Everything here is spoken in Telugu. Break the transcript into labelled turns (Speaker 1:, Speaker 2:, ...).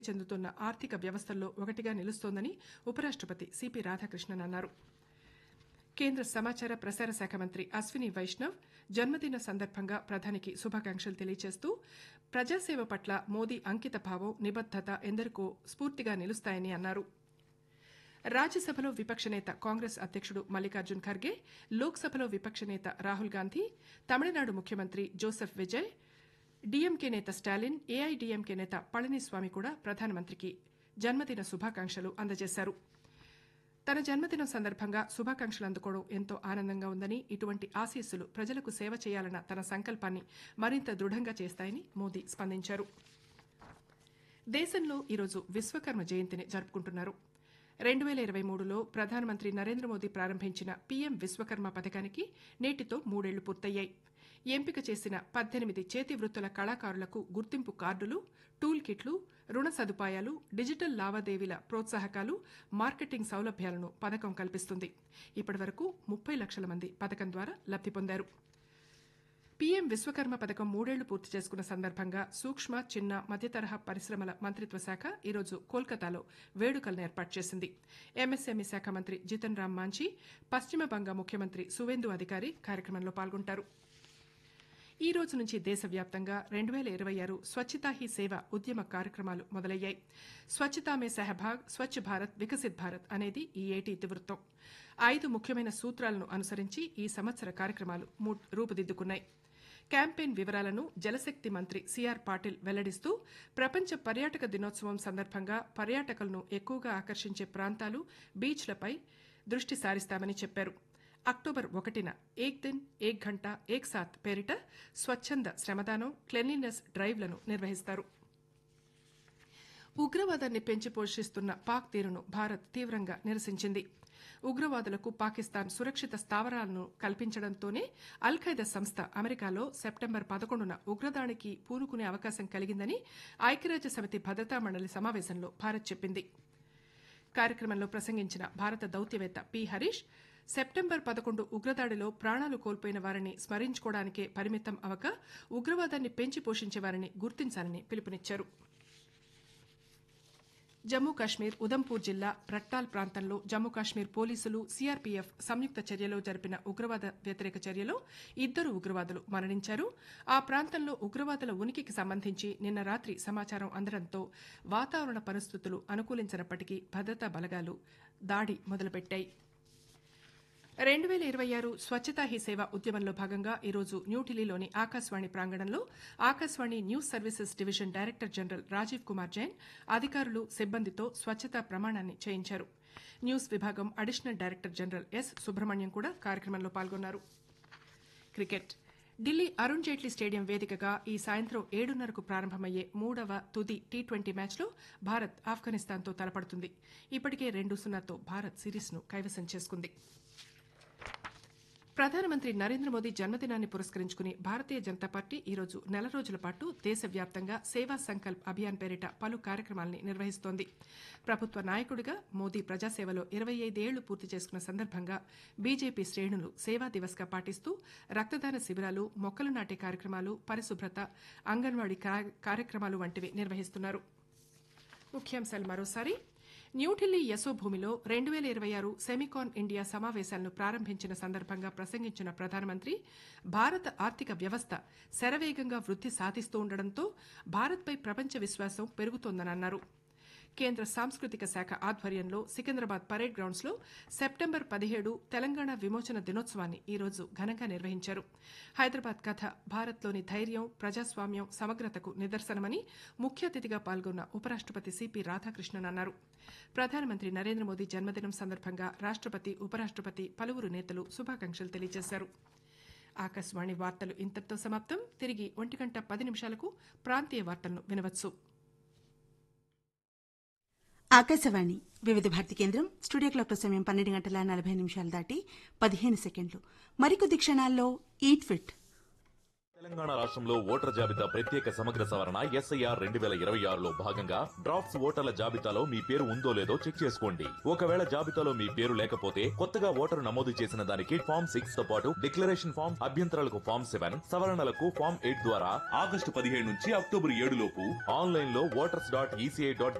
Speaker 1: చెందుతున్న ఆర్థిక వ్యవస్థల్లో ఒకటిగా నిలుస్తోందని ఉపరాష్టపతి సిపి రాధాకృష్ణన్ అన్నారు కేంద్ర సమాచార ప్రసార శాఖ మంత్రి అశ్విని వైష్ణవ్ జన్మదిన సందర్భంగా ప్రధానికి శుభాకాంక్షలు తెలియజేస్తూ ప్రజాసేవ పట్ల మోదీ అంకిత భావం నిబద్దత ఎందరికో స్ఫూర్తిగా నిలుస్తాయని అన్నారు రాజ్యసభలో విపక్ష నేత కాంగ్రెస్ అధ్యక్షుడు మల్లికార్జున్ ఖర్గే లోక్సభలో విపక్ష నేత రాహుల్ గాంధీ తమిళనాడు ముఖ్యమంత్రి జోసెఫ్ విజయ్ డీఎంకే నేత స్టాలిన్ ఏఐడీఎంకే నేత పళనిస్వామి కూడా ప్రధానమంత్రికి జన్మదిన శుభాకాంక్షలు అందజేశారు తన జన్మదినం సందర్భంగా శుభాకాంక్షలు అందుకోవడం ఎంతో ఆనందంగా ఉందని ఇటువంటి ఆశీస్సులు ప్రజలకు సేవ చేయాలన్న తన సంకల్పాన్ని మరింత దృఢంగా చేస్తాయని మోదీ స్పందించారు దేశంలో ఈరోజు విశ్వకర్మ జయంతిని జరుపుకుంటున్నారు రెండు వేల ఇరవై మూడులో ప్రధానమంత్రి నరేంద్ర మోదీ ప్రారంభించిన పీఎం విశ్వకర్మ పథకానికి నేటితో మూడేళ్లు పూర్తయ్యాయి ఎంపిక చేసిన పద్దెనిమిది చేతి వృత్తుల కళాకారులకు గుర్తింపు కార్డులు టూల్ కిట్లు రుణ సదుపాయాలు డిజిటల్ లావాదేవీల ప్రోత్సాహకాలు మార్కెటింగ్ సౌలభ్యాలను పథకం కల్పిస్తుంది ఇప్పటివరకు ముప్పై లక్షల మంది పథకం ద్వారా లబ్ది పొందారు పీఎం విశ్వకర్మ పథకం మూడేళ్లు పూర్తి చేసుకున్న సందర్భంగా సూక్ష్మ చిన్న మధ్యతరహా పరిశ్రమల మంత్రిత్వ శాఖ ఈరోజు కోల్కతాలో వేడుకలను ఏర్పాటు చేసింది ఎంఎస్ఎంఈ శాఖ మంత్రి జితన్ రామ్ మాంఝీ పశ్చిమ బంగ ముఖ్యమంత్రి సువేందు అధికారి కార్యక్రమంలో పాల్గొంటారు ఈ రోజు నుంచి దేశవ్యాప్తంగా రెండు వేల ఇరవై ఆరు స్వచ్ఛతా హీ సేవ ఉద్యమ కార్యక్రమాలు మొదలయ్యాయి స్వచ్ఛతా మే సహభాగ్ స్వచ్ఛ భారత్ వికసిత్ భారత్ అనేది ఈ ఏటి ఇతివృత్తం ఐదు ముఖ్యమైన సూత్రాలను అనుసరించి ఈ సంవత్సర కార్యక్రమాలు రూపుదిద్దుకున్నాయి క్యాంపెయిన్ వివరాలను జలశక్తి మంత్రి సిఆర్ పాటిల్ వెల్లడిస్తూ ప్రపంచ పర్యాటక దినోత్సవం సందర్భంగా పర్యాటకులను ఎక్కువగా ఆకర్షించే ప్రాంతాలు బీచ్లపై దృష్టి సారిస్తామని చెప్పారు అక్టోబర్ ఒకటిన ఏక్ దిన్ ఏక్ ఘంటా ఏక్ సాత్ పేరిట స్వచ్ఛంద శ్రమదానం క్లెన్లీనెస్ డ్రైవ్లను నిర్వహిస్తారు ఉగ్రవాదాన్ని పెంచి పోషిస్తున్న పాక్ తీరును భారత్ తీవ్రంగా నిరసించింది ఉగ్రవాదులకు పాకిస్తాన్ సురక్షిత స్థావరాలను కల్పించడంతోనే అల్ ఖైదా సంస్థ అమెరికాలో సెప్టెంబర్ పదకొండున ఉగ్రదాడికి పూనుకునే అవకాశం కలిగిందని ఐక్యరాజ్య సమితి భద్రతా మండలి సమావేశంలో భారత్ చెప్పింది కార్యక్రమంలో ప్రసంగించిన భారత దౌత్యవేత్త పి హరీష్ సెప్టెంబర్ పదకొండు ఉగ్రదాడిలో ప్రాణాలు కోల్పోయిన వారిని స్మరించుకోవడానికే పరిమితం అవక ఉగ్రవాదాన్ని పెంచి పోషించే వారిని గుర్తించాలని పిలుపునిచ్చారు జమ్మూ కాశ్మీర్ ఉదంపూర్ జిల్లా రట్టాల్ ప్రాంతంలో జమ్మూ కాశ్మీర్ పోలీసులు సీఆర్పీఎఫ్ సంయుక్త చర్యలో జరిపిన ఉగ్రవాద వ్యతిరేక చర్యలో ఇద్దరు ఉగ్రవాదులు మరణించారు ఆ ప్రాంతంలో ఉగ్రవాదుల ఉనికికి సంబంధించి నిన్న రాత్రి సమాచారం అందడంతో వాతావరణ పరిస్థితులు అనుకూలించినప్పటికీ భద్రతా బలగాలు దాడి మొదలుపెట్టాయి రెండు వేల ఇరవై ఆరు స్వచ్ఛతా హీ సేవ ఉద్యమంలో భాగంగా ఈరోజు న్యూఢిల్లీలోని ఆకాశవాణి ప్రాంగణంలో Akashvani news services division director general Rajiv Kumar Jain అధికారులు సిబ్బందితో స్వచ్ఛతా ప్రమాణాన్ని చేయించారు న్యూస్ విభాగం additional director general S Subrahmanyam కూడా కార్యక్రమంలో పాల్గొన్నారు క్రికెట్ ఢిల్లీ అరుణ్ జైట్లీ స్టేడియం వేదికగా ఈ సాయంత్రం ఏడున్నరకు ప్రారంభమయ్యే మూడవ తుది టీ ట్వంటీ మ్యాచ్లో భారత్ ఆఫ్ఘనిస్తాన్తో తలపడుతుంది ఇప్పటికే రెండు సున్నాతో భారత్ సిరీస్ను కైవసం చేసుకుంది ప్రధానమంత్రి నరేంద్ర మోదీ జన్మదినాన్ని పురస్కరించుకుని భారతీయ జనతా పార్టీ ఈరోజు నెల రోజుల పాటు దేశవ్యాప్తంగా సేవా సంకల్ప్ అభియాన్ పేరిట పలు కార్యక్రమాల్ని నిర్వహిస్తోంది ప్రభుత్వ నాయకుడిగా మోదీ ప్రజాసేవలో ఇరవై ఐదేళ్లు పూర్తి చేసుకున్న సందర్భంగా బీజేపీ శ్రేణులు సేవా దివస్గా పాటిస్తూ రక్తదాన శిబిరాలు మొక్కలు నాటే కార్యక్రమాలు పరిశుభ్రత అంగన్వాడీ కార్యక్రమాలు వంటివి నిర్వహిస్తున్నారు ముఖ్యాంశాలు మరోసారి న్యూఢిల్లీ యశోభూమిలో రెండు వేల ఇరవై ఆరు సెమికాన్ ఇండియా సమావేశాలను ప్రారంభించిన సందర్భంగా ప్రసంగించిన ప్రధానమంత్రి భారత ఆర్థిక వ్యవస్థ శరవేగంగా వృద్ది సాధిస్తూ ఉండడంతో భారత్పై ప్రపంచ విశ్వాసం పెరుగుతోందని అన్నారు కేంద్ర సాంస్కృతిక శాఖ ఆధ్వర్యంలో సికింద్రాబాద్ పరేడ్ గ్రౌండ్స్ లో సెప్టెంబర్ పదిహేడు తెలంగాణ విమోచన దినోత్సవాన్ని ఈరోజు ఘనంగా నిర్వహించారు హైదరాబాద్ కథ భారత్లోని ధైర్యం ప్రజాస్వామ్యం సమగ్రతకు నిదర్శనమని ముఖ్య అతిథిగా పాల్గొన్న ఉపరాష్టపతి సిపి రాధాకృష్ణన్ అన్నారు ప్రధానమంత్రి నరేంద్ర మోదీ జన్మదినం సందర్భంగా రాష్టపతి ఉపరాష్టపతి పలువురు నేతలు శుభాకాంక్షలు తెలియజేశారు ఆకాశవాణి వార్తలు ఇంతటితో సమాప్తం తిరిగి ఒంటి గంట పది నిమిషాలకు ప్రాంతీయ వార్తలను వినవచ్చు
Speaker 2: ఆకాశవాణి వివిధ భారతి కేంద్రం స్టూడియో క్లాక్ సమయం పన్నెండు గంటల నలభై నిమిషాలు దాటి పదిహేను సెకండ్లు మరికొద్ది క్షణాల్లో ఈట్ ఫిట్
Speaker 3: తెలంగాణ రాష్ట్రంలో ఓటర్ జాబితా ప్రత్యేక సమగ్ర సవరణ ఎస్ఐఆర్ రెండు వేల ఇరవై ఆరులో భాగంగా డ్రాఫ్ట్స్ ఓటర్ల జాబితాలో మీ పేరు ఉందో లేదో చెక్ చేసుకోండి ఒకవేళ జాబితాలో మీ పేరు లేకపోతే కొత్తగా ఓటరు నమోదు చేసిన దానికి ఫామ్ సిక్స్ తో పాటు డిక్లరేషన్ ఫామ్ అభ్యంతరాలకు ఫామ్ సెవెన్ సవరణలకు ఫామ్ ఎయిట్ ద్వారా ఆగస్టు పదిహేడు నుంచి అక్టోబర్ ఏడు లోపు ఆన్లైన్ లో ఓటర్స్ డాట్ ఈసీఐ డాట్